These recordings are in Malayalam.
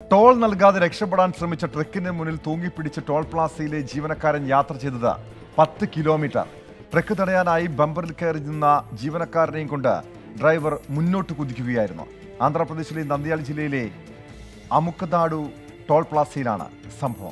ടോൾ നൽകാതെ രക്ഷപ്പെടാൻ ശ്രമിച്ച ട്രക്കിന് മുന്നിൽ തൂങ്ങിപ്പിടിച്ച് ടോൾ പ്ലാസയിലെ ജീവനക്കാരൻ യാത്ര ചെയ്തത് പത്ത് കിലോമീറ്റർ ട്രക്ക് തടയാനായി ബമ്പറിൽ കയറി നിന്ന ജീവനക്കാരനെയും കൊണ്ട് ഡ്രൈവർ മുന്നോട്ട് കുതിക്കുകയായിരുന്നു ആന്ധ്രാപ്രദേശിലെ നന്ദിയാൽ ജില്ലയിലെ അമുക്കനാടു ടോൾ പ്ലാസയിലാണ് സംഭവം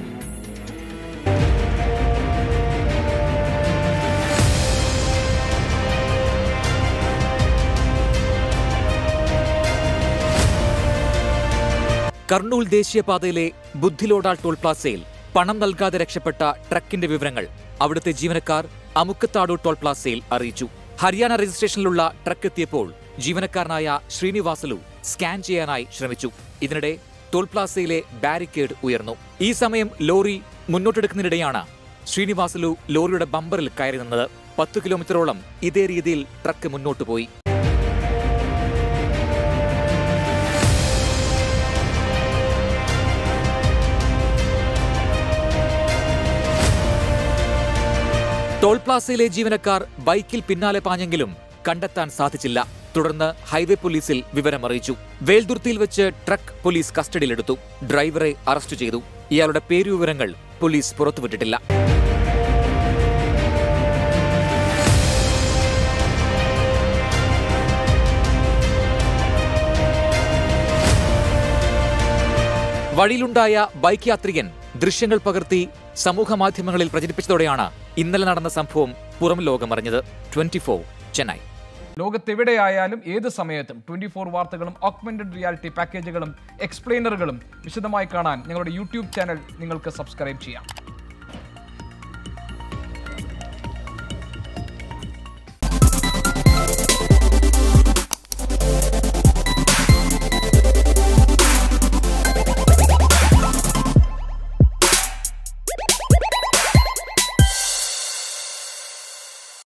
കർണൂൽ ദേശീയപാതയിലെ ബുദ്ധിലോഡാൾ ടോൾ പ്ലാസയിൽ പണം നൽകാതെ രക്ഷപ്പെട്ട ട്രക്കിന്റെ വിവരങ്ങൾ അവിടുത്തെ ജീവനക്കാർ അമുക്കത്താടു ടോൾ പ്ലാസയിൽ അറിയിച്ചു ഹരിയാന രജിസ്ട്രേഷനിലുള്ള ട്രക്ക് എത്തിയപ്പോൾ ജീവനക്കാരനായ ശ്രീനിവാസലു സ്കാൻ ചെയ്യാനായി ശ്രമിച്ചു ഇതിനിടെ ടോൾ പ്ലാസയിലെ ബാരിക്കേഡ് ഉയർന്നു ഈ സമയം ലോറി മുന്നോട്ടെടുക്കുന്നതിനിടെയാണ് ശ്രീനിവാസലു ലോറിയുടെ ബമ്പറിൽ കയറി നിന്നത് പത്ത് കിലോമീറ്ററോളം ഇതേ രീതിയിൽ ട്രക്ക് മുന്നോട്ട് പോയി ടോൾ പ്ലാസയിലെ ജീവനക്കാർ ബൈക്കിൽ പിന്നാലെ പാഞ്ഞെങ്കിലും കണ്ടെത്താൻ സാധിച്ചില്ല തുടർന്ന് ഹൈവേ പോലീസിൽ വിവരമറിയിച്ചു വേൽദുർത്തിയിൽ വെച്ച് ട്രക്ക് പോലീസ് കസ്റ്റഡിയിലെടുത്തു ഡ്രൈവറെ അറസ്റ്റ് ചെയ്തു ഇയാളുടെ പേരുവിവരങ്ങൾ പോലീസ് പുറത്തുവിട്ടിട്ടില്ല വഴിയിലുണ്ടായ ബൈക്ക് യാത്രികൻ ദൃശ്യങ്ങൾ പകർത്തി സമൂഹ മാധ്യമങ്ങളിൽ പ്രചരിപ്പിച്ചതോടെയാണ് ഇന്നലെ നടന്ന സംഭവം പുറം ലോകമറിഞ്ഞത് ട്വന്റി ചെന്നൈ ലോകത്തെവിടെയായാലും ഏത് സമയത്തും ട്വന്റി ഫോർ വാർത്തകളും ഓഗ്മെന്റഡ് റിയാലിറ്റി പാക്കേജുകളും എക്സ്പ്ലെയിനറുകളും വിശദമായി കാണാൻ ഞങ്ങളുടെ യൂട്യൂബ് ചാനൽ നിങ്ങൾക്ക് സബ്സ്ക്രൈബ് ചെയ്യാം